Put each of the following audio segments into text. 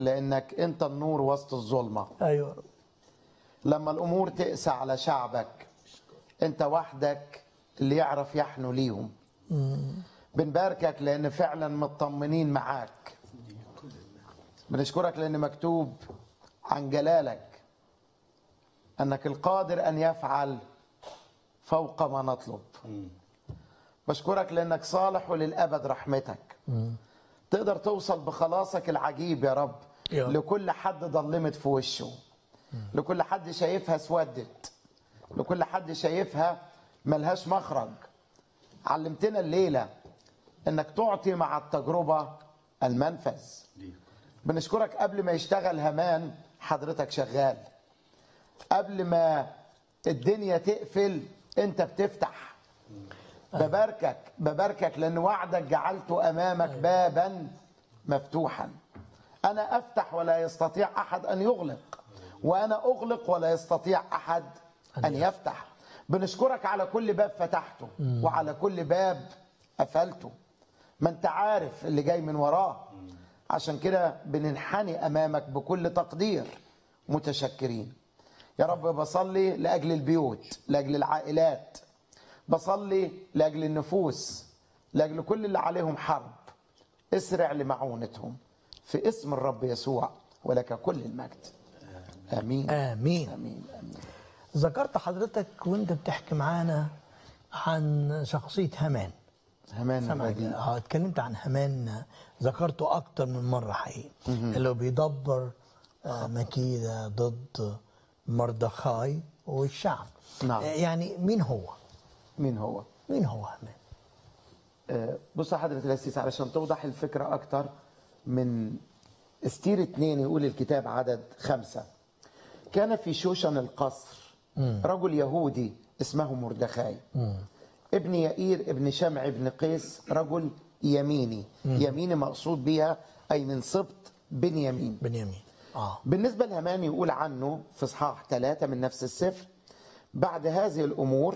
لانك انت النور وسط الظلمه ايوه لما الامور تقسى على شعبك انت وحدك اللي يعرف يحنو ليهم بنباركك لان فعلا مطمنين معاك بنشكرك لان مكتوب عن جلالك انك القادر ان يفعل فوق ما نطلب بشكرك لانك صالح وللابد رحمتك تقدر توصل بخلاصك العجيب يا رب يا رب. لكل حد ضلمت في وشه لكل حد شايفها اسودت لكل حد شايفها ملهاش مخرج علمتنا الليله انك تعطي مع التجربه المنفذ بنشكرك قبل ما يشتغل همان حضرتك شغال قبل ما الدنيا تقفل انت بتفتح بباركك بباركك لان وعدك جعلته امامك بابا مفتوحا انا افتح ولا يستطيع احد ان يغلق وانا اغلق ولا يستطيع احد ان يفتح بنشكرك على كل باب فتحته وعلى كل باب قفلته ما انت عارف اللي جاي من وراه عشان كده بننحني امامك بكل تقدير متشكرين يا رب بصلي لاجل البيوت لاجل العائلات بصلي لاجل النفوس لاجل كل اللي عليهم حرب اسرع لمعونتهم في اسم الرب يسوع ولك كل المجد امين امين امين امين ذكرت حضرتك وانت بتحكي معانا عن شخصيه هامان همان سامعك الرديء اه اتكلمت عن هامان ذكرته اكتر من مره حقيقي اللي هو بيدبر آه، مكيده ضد مردخاي والشعب نعم. آه، يعني مين هو؟ مين هو مين هو هامان؟ آه، بص يا حضرة الأسيس علشان توضح الفكرة أكتر من استير اتنين يقول الكتاب عدد خمسة كان في شوشن القصر رجل يهودي اسمه مردخاي ابن يائير ابن شمع ابن قيس رجل يميني يميني مقصود بها أي من سبط بنيامين بنيامين اه بالنسبة لهامان يقول عنه في اصحاح ثلاثة من نفس السفر بعد هذه الأمور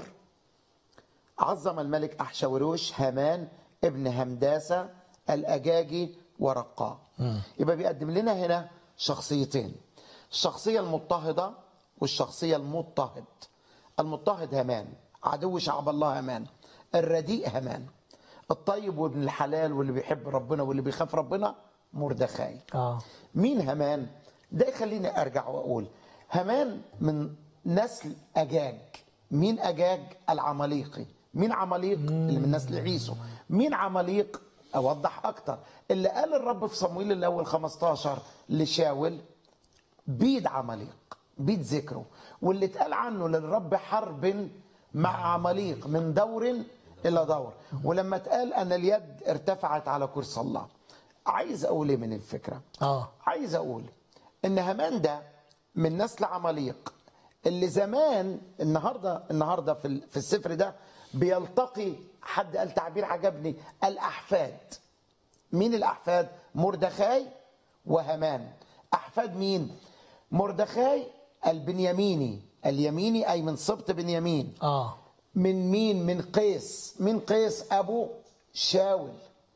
عظم الملك أحشوروش هامان ابن همداسة الأجاجي ورقاه يبقى بيقدم لنا هنا شخصيتين الشخصية المضطهدة والشخصية المضطهد المضطهد هامان عدو شعب الله هامان الرديء هامان الطيب وابن الحلال واللي بيحب ربنا واللي بيخاف ربنا مردخاي اه مين همان ده يخليني ارجع واقول همان من نسل اجاج مين اجاج العماليقي مين عماليق اللي من نسل عيسو مين عماليق اوضح اكتر اللي قال الرب في صمويل الاول 15 لشاول بيد عماليق بيد ذكره واللي اتقال عنه للرب حرب مع عماليق من دور الى دور ولما اتقال ان اليد ارتفعت على كرسي الله عايز اقول ايه من الفكره اه عايز اقول ان هامان ده من نسل عماليق اللي زمان النهارده النهارده في ال- في السفر ده بيلتقي حد قال تعبير عجبني الاحفاد مين الاحفاد مردخاي وهامان احفاد مين مردخاي البنياميني اليميني اي من سبط بنيامين اه من مين من قيس من قيس ابو شاول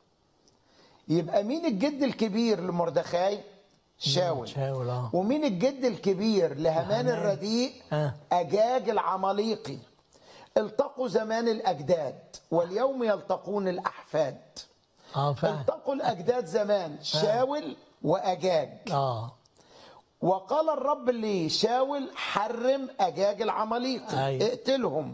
يبقى مين الجد الكبير لمردخاي شاول شاول اه ومين الجد الكبير لهامان لهامان. الرديء آه. اجاج العماليقي التقوا زمان الاجداد واليوم يلتقون الاحفاد اه فاهم التقوا الاجداد زمان شاول واجاج اه وقال الرب لشاول حرم اجاج العماليقي أيوة. اقتلهم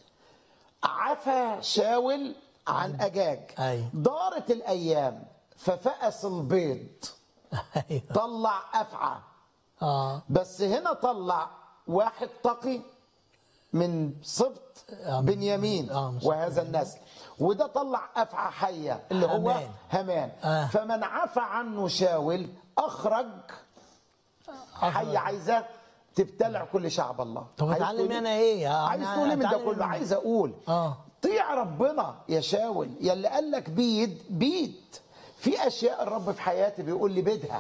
عفى شاول عن اجاج أيوة. دارت الايام ففأس البيض ايوه طلع افعى اه بس هنا طلع واحد تقي من سبط آه، من- بنيامين آه، من سبط وهذا النسل وده طلع افعى حيه اللي هو هامان. همان آه. فمن عفى عنه شاول اخرج حيه عايزه تبتلع كل شعب الله طب عايز اتعلم تقول انا ايه؟ آه، عايز أنا تقول إيه من ده أتعلم كله من- عايز اقول اه طيع ربنا يا شاول يا اللي قال لك بيد بيد في اشياء الرب في حياتي بيقول لي بيدها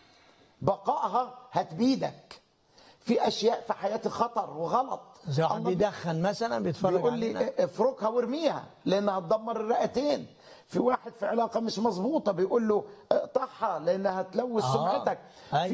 بقائها هتبيدك في اشياء في حياتي خطر وغلط زي واحد الله بيدخن مثلا بيتفرج بيقول علينا لي افركها وارميها لانها هتدمر الرئتين في واحد في علاقه مش مظبوطه بيقول له اقطع تقطعها لانها هتلوث آه. سمعتك أيوة.